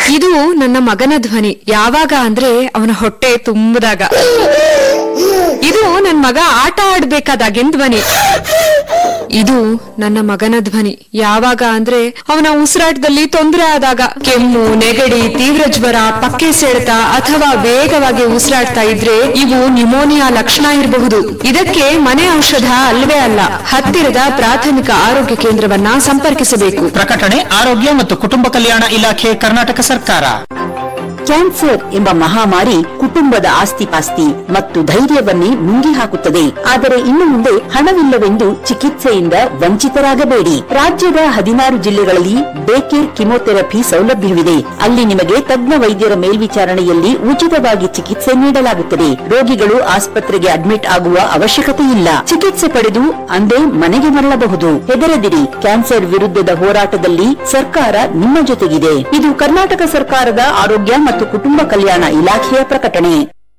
ಇದು ನನ್ನ ಮಗನ ಧ್ವನಿ ಯಾವಾಗ ಅಂದ್ರೆ ಅವನ ಹೊಟ್ಟೆ ತುಂಬದಾಗ ಇದು ನನ್ ಮಗ ಆಟ ಆಡ್ಬೇಕಾದಾಗಿನ ಧ್ವನಿ ಇದು ನನ್ನ ಮಗನ ಧ್ವನಿ ಯಾವಾಗ ಅಂದ್ರೆ ಅವನ ಉಸಿರಾಟದಲ್ಲಿ ತೊಂದರೆ ಆದಾಗ ಕೆಮ್ಮು ನೆಗಡಿ ತೀವ್ರ ಜ್ವರ ಪಕ್ಕೆ ಸೆಳೆತ ಅಥವಾ ವೇಗವಾಗಿ ಉಸಿರಾಡ್ತಾ ಇದ್ರೆ ಇವು ನ್ಯುಮೋನಿಯಾ ಲಕ್ಷಣ ಇರಬಹುದು ಇದಕ್ಕೆ ಮನೆ ಔಷಧ ಅಲ್ವೇ ಅಲ್ಲ ಹತ್ತಿರದ ಪ್ರಾಥಮಿಕ ಆರೋಗ್ಯ ಕೇಂದ್ರವನ್ನ ಸಂಪರ್ಕಿಸಬೇಕು ಪ್ರಕಟಣೆ ಆರೋಗ್ಯ ಮತ್ತು ಕುಟುಂಬ ಕಲ್ಯಾಣ ಇಲಾಖೆ ಕರ್ನಾಟಕ ಸರ್ಕಾರ ಕ್ಯಾನ್ಸರ್ ಎಂಬ ಮಹಾಮಾರಿ ಕುಟುಂಬದ ಆಸ್ತಿಪಾಸ್ತಿ ಮತ್ತು ಧೈರ್ಯವನ್ನೇ ನುಂಗಿ ಹಾಕುತ್ತದೆ ಆದರೆ ಇನ್ನು ಮುಂದೆ ಹಣವಿಲ್ಲವೆಂದು ಚಿಕಿತ್ಸೆಯಿಂದ ವಂಚಿತರಾಗಬೇಡಿ ರಾಜ್ಯದ ಹದಿನಾರು ಜಿಲ್ಲೆಗಳಲ್ಲಿ ಬೇಕೇರ್ ಕಿಮೋಥೆರಪಿ ಸೌಲಭ್ಯವಿದೆ ಅಲ್ಲಿ ನಿಮಗೆ ತಜ್ಞ ವೈದ್ಯರ ಮೇಲ್ವಿಚಾರಣೆಯಲ್ಲಿ ಉಚಿತವಾಗಿ ಚಿಕಿತ್ಸೆ ನೀಡಲಾಗುತ್ತದೆ ರೋಗಿಗಳು ಆಸ್ಪತ್ರೆಗೆ ಅಡ್ಮಿಟ್ ಆಗುವ ಅವಶ್ಯಕತೆ ಇಲ್ಲ ಚಿಕಿತ್ಸೆ ಪಡೆದು ಅಂದೇ ಮನೆಗೆ ಮರಳಬಹುದು ಹೆದರದಿರಿ ಕ್ಯಾನ್ಸರ್ ವಿರುದ್ಧದ ಹೋರಾಟದಲ್ಲಿ ಸರ್ಕಾರ ನಿಮ್ಮ ಜೊತೆಗಿದೆ ಇದು ಕರ್ನಾಟಕ ಸರ್ಕಾರದ ಆರೋಗ್ಯ ಮತ್ತು ಕುಟುಂಬ ಕಲ್ಯಾಣ ಇಲಾಖೆಯ ಪ್ರಕಟಣೆ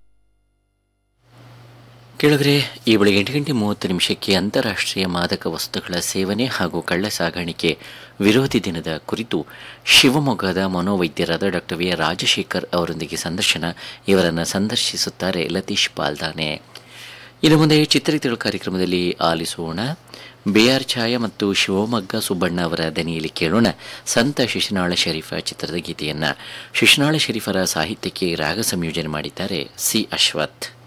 ಕೇಳಿದ್ರೆ ಈ ಬೆಳಗ್ಗೆ ಎಂಟು ಗಂಟೆ ಮೂವತ್ತು ನಿಮಿಷಕ್ಕೆ ಅಂತಾರಾಷ್ಟ್ರೀಯ ಮಾದಕ ವಸ್ತುಗಳ ಸೇವನೆ ಹಾಗೂ ಕಳ್ಳ ಸಾಗಾಣಿಕೆ ವಿರೋಧಿ ದಿನದ ಕುರಿತು ಶಿವಮೊಗ್ಗದ ಮನೋವೈದ್ಯರಾದ ಡಾಕ್ಟರ್ ವಿ ಆರ್ ರಾಜಶೇಖರ್ ಅವರೊಂದಿಗೆ ಸಂದರ್ಶನ ಇವರನ್ನು ಸಂದರ್ಶಿಸುತ್ತಾರೆ ಲತೀಶ್ ಪಾಲ್ದಾನೆ ಇನ್ನು ಮುಂದೆ ಚಿತ್ರಗೀತೆಗಳ ಕಾರ್ಯಕ್ರಮದಲ್ಲಿ ಆಲಿಸೋಣ ಬಿ ಆರ್ ಛಾಯಾ ಮತ್ತು ಶಿವಮೊಗ್ಗ ಸುಬ್ಬಣ್ಣ ಅವರ ದನಿಯಲ್ಲಿ ಕೇಳೋಣ ಸಂತ ಶಿಶುನಾಳ ಶರೀಫ ಚಿತ್ರದ ಗೀತೆಯನ್ನ ಶಿಶುನಾಳ ಶರೀಫರ ಸಾಹಿತ್ಯಕ್ಕೆ ರಾಗ ಸಂಯೋಜನೆ ಮಾಡಿದ್ದಾರೆ ಸಿ ಅಶ್ವಥ್